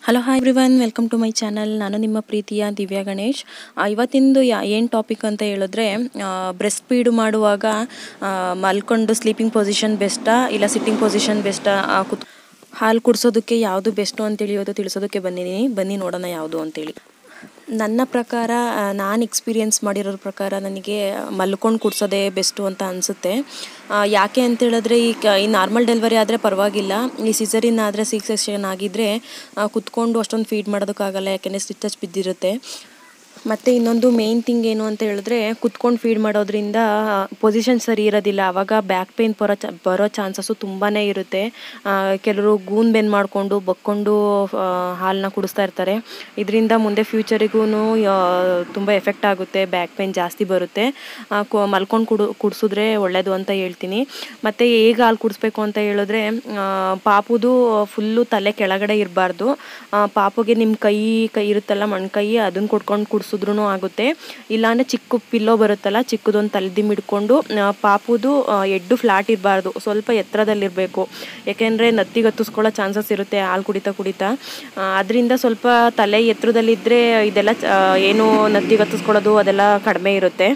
hello hi everyone welcome to my channel ನಾನು ನಿಮ್ಮ ಪ್ರೀತಿಯ ದಿವ್ಯಾ ಗಣೇಶ್ ಆ, ಇವತ್ತಿಂದು ಯಾ ಏನು ಟಾಪಿಕ್ ಅಂತ ಹೇಳಿದ್ರೆ ಬ್ರೆಸ್ಟ್ ಫೀಡ್ ಮಾಡುವಾಗ ಆ, ಮಲ್ಕೊಂಡು ಸ್ಲೀಪಿಂಗ್ ಪೊಸಿಷನ್ ಬೆಸ್ಟಾ ಇಲ್ಲ ಸಿಟ್ಟಿಂಗ್ ಪೊಸಿಷನ್ ಬೆಸ್ಟಾ ಕುತ್ ಹಾಲು ಕುಡಿಸೋದಕ್ಕೆ ಯಾವುದು ಬೆಸ್ಟು ಅಂತೇಳಿ ಇವತ್ತು ತಿಳಿಸೋದಕ್ಕೆ ಬಂದಿದ್ದೀನಿ ಬನ್ನಿ ನೋಡೋಣ ಯಾವುದು ಅಂತೇಳಿ ನನ್ನ ಪ್ರಕಾರ ನಾನು ಎಕ್ಸ್ಪೀರಿಯನ್ಸ್ ಮಾಡಿರೋ ಪ್ರಕಾರ ನನಗೆ ಮಲ್ಕೊಂಡು ಕುಡ್ಸೋದೇ ಬೆಸ್ಟು ಅಂತ ಅನಿಸುತ್ತೆ ಯಾಕೆ ಅಂತ ಹೇಳಿದ್ರೆ ಈ ಕ ಈ ನಾರ್ಮಲ್ ಡೆಲಿವರಿ ಆದರೆ ಪರವಾಗಿಲ್ಲ ಈ ಸಿಸರಿನ್ ಆದರೆ ಸಿಕ್ಸ್ ಸೆಕ್ಷನ್ ಆಗಿದ್ದರೆ ಕುತ್ಕೊಂಡು ಅಷ್ಟೊಂದು ಫೀಡ್ ಮಾಡೋದಕ್ಕಾಗಲ್ಲ ಯಾಕೆಂದರೆ ಸ್ಟಿಚಸ್ ಬಿದ್ದಿರುತ್ತೆ ಮತ್ತು ಇನ್ನೊಂದು ಮೇಯ್ನ್ ಥಿಂಗ್ ಏನು ಅಂತ ಹೇಳಿದ್ರೆ ಕುತ್ಕೊಂಡು ಫೀಡ್ ಮಾಡೋದ್ರಿಂದ ಪೊಸಿಷನ್ ಸರಿ ಇರೋದಿಲ್ಲ ಆವಾಗ ಬ್ಯಾಕ್ ಪೇನ್ ಬರೋ ಚ ಬರೋ ಚಾನ್ಸಸ್ಸು ತುಂಬಾ ಇರುತ್ತೆ ಆ, ಕೆಲವರು ಗೂನ್ ಬೆನ್ ಮಾಡಿಕೊಂಡು ಬಕ್ಕೊಂಡು ಹಾಲನ್ನ ಕುಡಿಸ್ತಾ ಇರ್ತಾರೆ ಇದರಿಂದ ಮುಂದೆ ಫ್ಯೂಚರಿಗೂ ತುಂಬ ಎಫೆಕ್ಟ್ ಆಗುತ್ತೆ ಬ್ಯಾಕ್ ಪೇನ್ ಜಾಸ್ತಿ ಬರುತ್ತೆ ಆ, ಕು- ಮಲ್ಕೊಂಡು ಕುಡು ಕುಡಿಸಿದ್ರೆ ಒಳ್ಳೆಯದು ಅಂತ ಹೇಳ್ತೀನಿ ಮತ್ತು ಹೇಗೆ ಹಾಲು ಕುಡಿಸ್ಬೇಕು ಅಂತ ಹೇಳಿದ್ರೆ ಆ, ಪಾಪುದು ಫುಲ್ಲು ತಲೆ ಕೆಳಗಡೆ ಇರಬಾರ್ದು ಪಾಪುಗೆ ನಿಮ್ಮ ಕೈ ಕೈ ಇರುತ್ತಲ್ಲ ಮಣ್ಕೈ ಅದನ್ನ ಕೊಡ್ಕೊಂಡು ಕುಡಿಸಿದ್ರೂ ಆಗುತ್ತೆ ಇಲ್ಲಾಂದರೆ ಚಿಕ್ಕ ಪಿಲ್ಲೋ ಬರುತ್ತಲ್ಲ ಚಿಕ್ಕದೊಂದು ತಲೆದಿಮ್ ಹಿಡ್ಕೊಂಡು ಆ, ಪಾಪುದು ಆ, ಎಡ್ಡು ಫ್ಲಾಟ್ ಇರಬಾರ್ದು ಸ್ವಲ್ಪ ಎತ್ತರದಲ್ಲಿರಬೇಕು ಯಾಕೆಂದರೆ ನತ್ತಿಗೆ ಹತ್ತಿಸ್ಕೊಳ್ಳೋ ಚಾನ್ಸಸ್ ಇರುತ್ತೆ ಹಾಲು ಕುಡಿತಾ ಕುಡಿತಾ ಅದರಿಂದ ಸ್ವಲ್ಪ ತಲೆ ಎತ್ತರದಲ್ಲಿದ್ದರೆ ಇದೆಲ್ಲ ಚ- ಆ, ಏನು ನತ್ತಿಗೆ ಹತ್ತಿಸ್ಕೊಳ್ಳೋದು ಅದೆಲ್ಲ ಕಡಿಮೆ ಇರುತ್ತೆ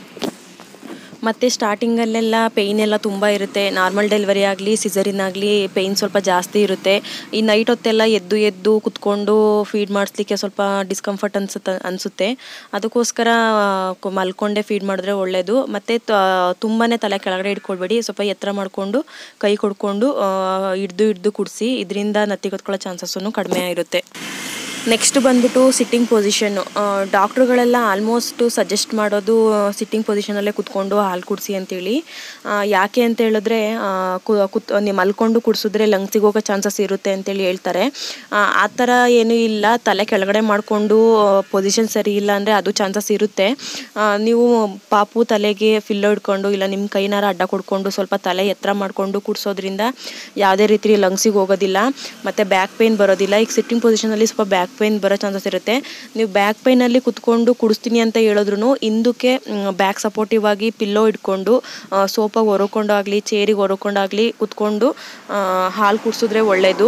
ಮತ್ತು ಸ್ಟಾರ್ಟಿಂಗಲ್ಲೆಲ್ಲ ಪೇಯ್ನ್ ಎಲ್ಲ ತುಂಬ ಇರುತ್ತೆ ನಾರ್ಮಲ್ ಡೆಲಿವರಿ ಆಗಲಿ ಸಿಸರಿನ್ ಆಗಲಿ ಪೇಯ್ನ್ ಸ್ವಲ್ಪ ಜಾಸ್ತಿ ಇರುತ್ತೆ ಈ ನೈಟ್ ಹೊತ್ತೆಲ್ಲ ಎದ್ದು ಎದ್ದು ಕುತ್ಕೊಂಡು ಫೀಡ್ ಮಾಡಿಸ್ಲಿಕ್ಕೆ ಸ್ವಲ್ಪ ಡಿಸ್ಕಂಫರ್ಟ್ ಅನ್ಸುತ್ತೆ ಅನಿಸುತ್ತೆ ಅದಕ್ಕೋಸ್ಕರ ಆ, ಕು- ಮಲ್ಕೊಂಡೇ ಫೀಡ್ ಮಾಡಿದ್ರೆ ಒಳ್ಳೆಯದು ಮತ್ತು ತುಂಬಾ ತಲೆ ಕೆಳಗಡೆ ಇಟ್ಕೊಳ್ಬೇಡಿ ಸ್ವಲ್ಪ ಎತ್ತರ ಮಾಡಿಕೊಂಡು ಕೈ ಕೊಡ್ಕೊಂಡು ಹಿಡ್ದು ಹಿಡ್ದು ಕುಡಿಸಿ ಇದರಿಂದ ನತ್ತಿ ಕತ್ಕೊಳ್ಳೋ ಚಾನ್ಸಸ್ಸನ್ನು ಕಡಿಮೆ ಇರುತ್ತೆ ನೆಕ್ಸ್ಟ್ ಬಂದ್ಬಿಟ್ಟು ಸಿಟ್ಟಿಂಗ್ ಪೊಸಿಷನ್ನು ಡಾಕ್ಟ್ರುಗಳೆಲ್ಲ ಆಲ್ಮೋಸ್ಟ್ ಸಜೆಸ್ಟ್ ಮಾಡೋದು ಸಿಟ್ಟಿಂಗ್ ಪೊಸಿಷನಲ್ಲೇ ಕುತ್ಕೊಂಡು ಹಾಲು ಕುಡಿಸಿ ಅಂತೇಳಿ ಆ, ಯಾಕೆ ಅಂತ ಹೇಳಿದ್ರೆ ಆ, ಕು ಕುತ್ ನೀವು ಮಲ್ಕೊಂಡು ಕುಡಿಸಿದ್ರೆ ಲಂಗ್ಸಿಗೆ ಹೋಗೋ ಚಾನ್ಸಸ್ ಇರುತ್ತೆ ಅಂತೇಳಿ ಹೇಳ್ತಾರೆ ಆ, ಆ ಥರ ಏನೂ ಇಲ್ಲ ತಲೆ ಕೆಳಗಡೆ ಮಾಡಿಕೊಂಡು ಪೊಸಿಷನ್ ಸರಿ ಇಲ್ಲ ಅಂದರೆ ಅದು ಚಾನ್ಸಸ್ ಇರುತ್ತೆ ಆ, ನೀವು ಪಾಪು ತಲೆಗೆ ಫಿಲ್ಲೋ ಹಿಡ್ಕೊಂಡು ಇಲ್ಲ ನಿಮ್ಮ ಕೈನಾರ ಅಡ್ಡ ಕೊಡ್ಕೊಂಡು ಸ್ವಲ್ಪ ತಲೆ ಎತ್ತರ ಮಾಡಿಕೊಂಡು ಕುಡಿಸೋದ್ರಿಂದ ಯಾವುದೇ ರೀತಿ ಲಂಗ್ಸಿಗೆ ಹೋಗೋದಿಲ್ಲ ಮತ್ತು ಬ್ಯಾಕ್ ಪೇನ್ ಬರೋದಿಲ್ಲ ಈಗ ಸಿಟ್ಟಿಂಗ್ ಪೊಸಿಷನಲ್ಲಿ ಸ್ವಲ್ಪ ಬ್ಯಾಕ್ ಪೇನ್ ಬರೋ ಚಾನ್ಸಸ್ ಇರುತ್ತೆ ನೀವು ಬ್ಯಾಕ್ ಪೇನಲ್ಲಿ ಕುತ್ಕೊಂಡು ಕುಡಿಸ್ತೀನಿ ಅಂತ ಹೇಳಿದ್ರು ಹಿಂದಕ್ಕೆ ಬ್ಯಾಕ್ ಸಪೋರ್ಟಿವ್ ಆಗಿ ಪಿಲ್ಲೋ ಇಟ್ಕೊಂಡು ಸೋಪಾಗಿ ಹೊರಕೊಂಡು ಆಗಲಿ ಚೇರಿಗೆ ಹೊರಕೊಂಡಾಗಲಿ ಕುತ್ಕೊಂಡು ಹಾಲು ಕುಡಿಸಿದ್ರೆ ಒಳ್ಳೆಯದು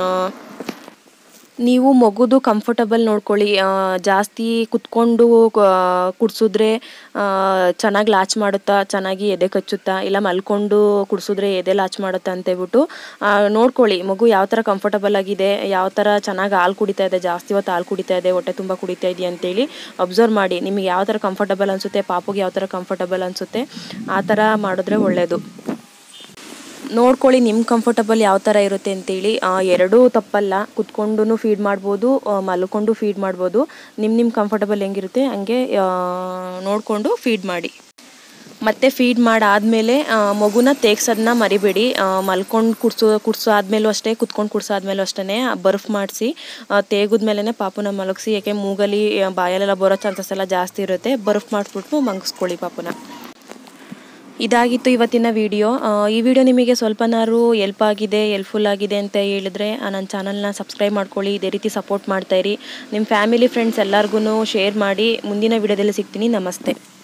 ನೀವು ಮಗುದು ಕಂಫರ್ಟಬಲ್ ನೋಡ್ಕೊಳ್ಳಿ ಆ, ಜಾಸ್ತಿ ಕುತ್ಕೊಂಡು ಕುಡಿಸಿದ್ರೆ ಚೆನ್ನಾಗಿ ಲಾಚ್ ಮಾಡುತ್ತಾ ಚೆನ್ನಾಗಿ ಎದೆ ಕಚ್ಚುತ್ತಾ ಇಲ್ಲ ಮಲ್ಕೊಂಡು ಕುಡಿಸಿದ್ರೆ ಎದೆ ಲಾಚ್ ಮಾಡುತ್ತಾ ಅಂತ ಹೇಳ್ಬಿಟ್ಟು ಆ, ನೋಡ್ಕೊಳ್ಳಿ ಮಗು ಯಾವ ಥರ ಕಂಫರ್ಟಬಲ್ ಆಗಿದೆ ಯಾವ ಥರ ಚೆನ್ನಾಗಿ ಹಾಲು ಕುಡಿತಾ ಇದೆ ಜಾಸ್ತಿ ಹೊತ್ತು ಹಾಲು ಕುಡಿತಾ ಇದೆ ಹೊಟ್ಟೆ ತುಂಬ ಕುಡಿತಾ ಇದೆಯಾ ಅಂತೇಳಿ ಅಬ್ಸರ್ವ್ ಮಾಡಿ ನಿಮಗೆ ಯಾವ ಥರ ಕಂಫರ್ಟಬಲ್ ಅನಿಸುತ್ತೆ ಪಾಪುಗೆ ಯಾವ ಥರ ಕಂಫರ್ಟಬಲ್ ಅನಿಸುತ್ತೆ ಆ ಥರ ಮಾಡಿದ್ರೆ ಒಳ್ಳೆಯದು ನೋಡ್ಕೊಳ್ಳಿ ನಿಮ್ಮ ಕಂಫರ್ಟಬಲ್ ಯಾವ ಥರ ಇರುತ್ತೆ ಅಂತೇಳಿ ಆ, ಎರಡೂ ತಪ್ಪಲ್ಲ ಕುತ್ಕೊಂಡು ಫೀಡ್ ಮಾಡ್ಬೋದು ಆ, ಮಲ್ಕೊಂಡು ಫೀಡ್ ಮಾಡ್ಬೋದು ನಿಮ್ಮ ನಿಮ್ಮ ಕಂಫರ್ಟಬಲ್ ಹೆಂಗಿರುತ್ತೆ ಹಂಗೆ ಆ, ನೋಡಿಕೊಂಡು ಫೀಡ್ ಮಾಡಿ ಮತ್ತೆ ಫೀಡ್ ಮಾಡಾದ್ಮೇಲೆ ಆ, ಮಗುನ ತೇಗ್ಸೋದನ್ನ ಮರಿಬೇಡಿ ಮಲ್ಕೊಂಡು ಕುಡ್ಸೋ ಕುಡ್ಸೋ ಆದ್ಮೇಲೂ ಅಷ್ಟೇ ಕುತ್ಕೊಂಡು ಕುಡ್ಸೋ ಆದ್ಮೇಲೂ ಅಷ್ಟೇ ಬರ್ಫ್ ಮಾಡಿಸಿ ತೇಗಿದ್ಮೇಲೆ ಪಾಪುನ ಮಲಗಿಸಿ ಯಾಕೆ ಮೂಗಲಿ ಆ, ಬಾಯಲ್ಲೆಲ್ಲ ಬರೋ ಚಾನ್ಸಸ್ ಎಲ್ಲ ಜಾಸ್ತಿ ಇರುತ್ತೆ ಬರ್ಫ್ ಮಾಡಿಸ್ಬಿಟ್ಟು ಮಲಗಿಸ್ಕೊಳ್ಳಿ ಪಾಪುನ ಇದಾಗಿತ್ತು ಇವತ್ತಿನ ವಿಡಿಯೋ ಈ ವಿಡಿಯೋ ನಿಮಗೆ ಸ್ವಲ್ಪನಾರು ಎಲ್ಪ್ ಆಗಿದೆ ಎಲ್ಪ್ಫುಲ್ ಆಗಿದೆ ಅಂತ ಹೇಳಿದ್ರೆ ಆ, ನನ್ನ ಚಾನಲ್ನ ಸಬ್ಸ್ಕ್ರೈಬ್ ಮಾಡ್ಕೊಳ್ಳಿ ಇದೇ ರೀತಿ ಸಪೋರ್ಟ್ ಮಾಡ್ತಾಯಿರಿ ನಿಮ್ಮ ಫ್ಯಾಮಿಲಿ ಫ್ರೆಂಡ್ಸ್ ಎಲ್ಲರಿಗೂ ಶೇರ್ ಮಾಡಿ ಮುಂದಿನ ವಿಡಿಯೋದಲ್ಲಿ ಸಿಗ್ತೀನಿ ನಮಸ್ತೆ